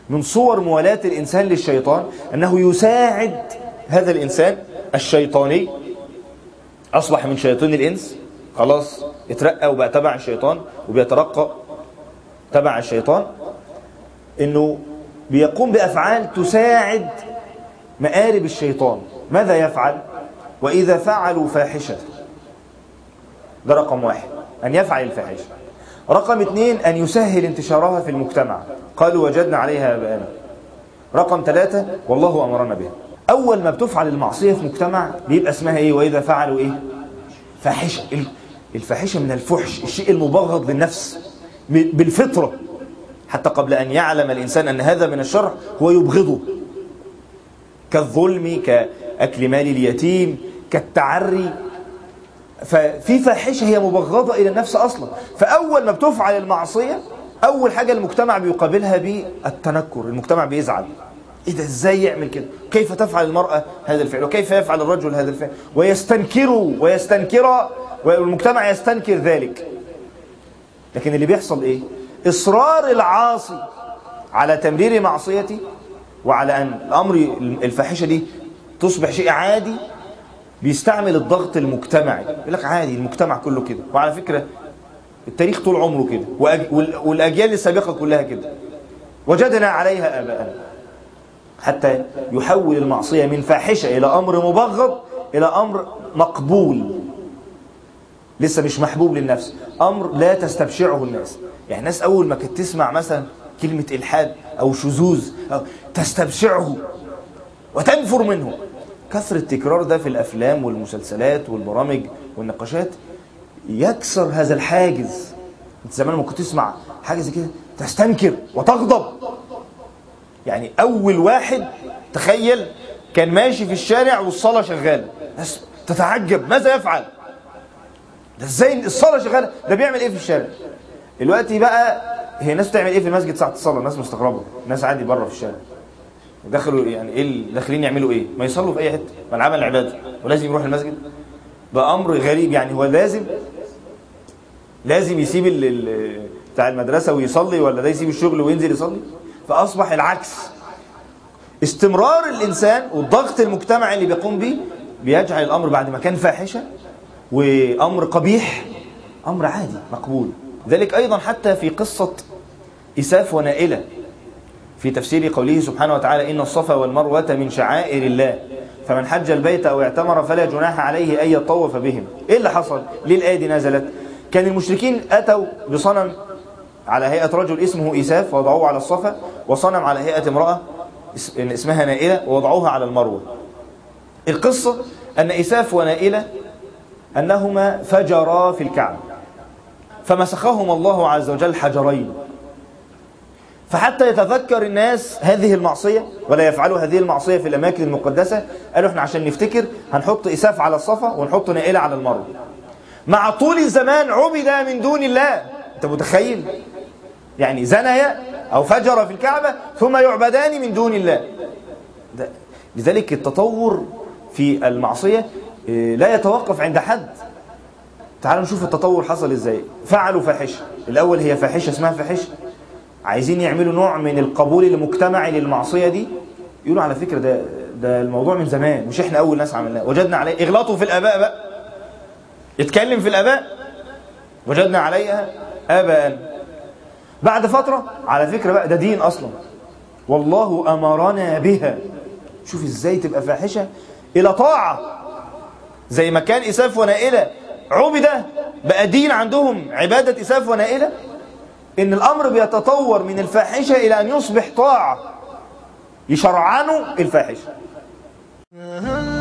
من صور موالاة الإنسان للشيطان أنه يساعد هذا الإنسان الشيطاني أصبح من شياطين الإنس خلاص اترقى وبقى تبع الشيطان وبيترقى تبع الشيطان انه بيقوم بافعال تساعد مآرب الشيطان ماذا يفعل واذا فعلوا فاحشه ده رقم واحد ان يفعل الفاحشه رقم اثنين ان يسهل انتشارها في المجتمع قالوا وجدنا عليها اباءنا رقم ثلاثة والله امرنا بها اول ما بتفعل المعصيه في مجتمع بيبقى اسمها ايه واذا فعلوا ايه فاحشه الفاحشه من الفحش الشيء المبغض للنفس بالفطره حتى قبل أن يعلم الإنسان أن هذا من الشر هو يبغضه كالظلم كأكل مال اليتيم كالتعري ففي فاحشة هي مبغضة إلى النفس أصلا فأول ما بتفعل المعصية أول حاجة المجتمع بيقابلها بالتنكر المجتمع بيزعل إيه ده إزاي يعمل كده كيف تفعل المرأة هذا الفعل وكيف يفعل الرجل هذا الفعل ويستنكروا ويستنكر والمجتمع يستنكر ذلك لكن اللي بيحصل إيه إصرار العاصي على تمرير معصيته وعلى أن الأمر الفاحشة دي تصبح شيء عادي بيستعمل الضغط المجتمعي يقول لك عادي المجتمع كله كده وعلى فكرة التاريخ طول عمره كده والأجيال السابقة كلها كده وجدنا عليها آباءنا حتى يحول المعصية من فاحشة إلى أمر مبغض إلى أمر مقبول لسه مش محبوب للنفس أمر لا تستبشعه الناس يعني الناس أول ما كانت تسمع مثلا كلمة إلحاد أو شذوذ أو تستبشعه وتنفر منه كثر التكرار ده في الأفلام والمسلسلات والبرامج والنقاشات يكسر هذا الحاجز انت زمان ما كنت تسمع حاجة زي كده تستنكر وتغضب يعني أول واحد تخيل كان ماشي في الشارع والصلاة شغالة ناس تتعجب ماذا يفعل ده ازاي الصلاة شغالة ده بيعمل ايه في الشارع دلوقتي بقى هي الناس بتعمل ايه في المسجد ساعة الصلاة الناس مستغربة الناس عادي بره في الشارع دخلوا يعني ايه داخلين يعملوا ايه ما يصلوا في اي حته ما العمل عباده ولازم يروح المسجد بامر غريب يعني هو لازم لازم يسيب ال بتاع المدرسه ويصلي ولا ده يسيب الشغل وينزل يصلي فاصبح العكس استمرار الانسان والضغط المجتمعي اللي بيقوم به بيجعل الامر بعد ما كان فاحشه وامر قبيح امر عادي مقبول ذلك ايضا حتى في قصه اساف ونائله في تفسير قوله سبحانه وتعالى إن الصفا والمروة من شعائر الله فمن حج البيت أو اعتمر فلا جناح عليه أن يطوف بهم إيه اللي حصل؟ ليه الآية دي نزلت؟ كان المشركين أتوا بصنم على هيئة رجل اسمه إساف ووضعوه على الصفا وصنم على هيئة امرأة اسمها نائلة ووضعوها على المروة القصة أن إساف ونائلة أنهما فجرا في الكعبة فمسخهما الله عز وجل حجرين فحتى يتذكر الناس هذه المعصية ولا يفعلوا هذه المعصية في الأماكن المقدسة قالوا احنا عشان نفتكر هنحط إساف على الصفا ونحط نائلة على المروة مع طول الزمان عبد من دون الله أنت متخيل يعني زنيا أو فجر في الكعبة ثم يعبدان من دون الله ده لذلك التطور في المعصية لا يتوقف عند حد تعالوا نشوف التطور حصل ازاي فعلوا فاحشة الأول هي فاحشة اسمها فاحشة عايزين يعملوا نوع من القبول المجتمعي للمعصية دي يقولوا على فكرة ده ده الموضوع من زمان مش احنا أول ناس عملناه وجدنا عليه اغلطوا في الآباء بقى اتكلم في الآباء وجدنا عليها آباء بعد فترة على فكرة بقى ده دين أصلا والله أمرنا بها شوف ازاي تبقى فاحشة إلى طاعة زي ما كان إساف ونائلة عبدة بقى دين عندهم عبادة إساف ونائلة ان الامر بيتطور من الفاحشة الى ان يصبح طاعة يشرعنوا الفاحشة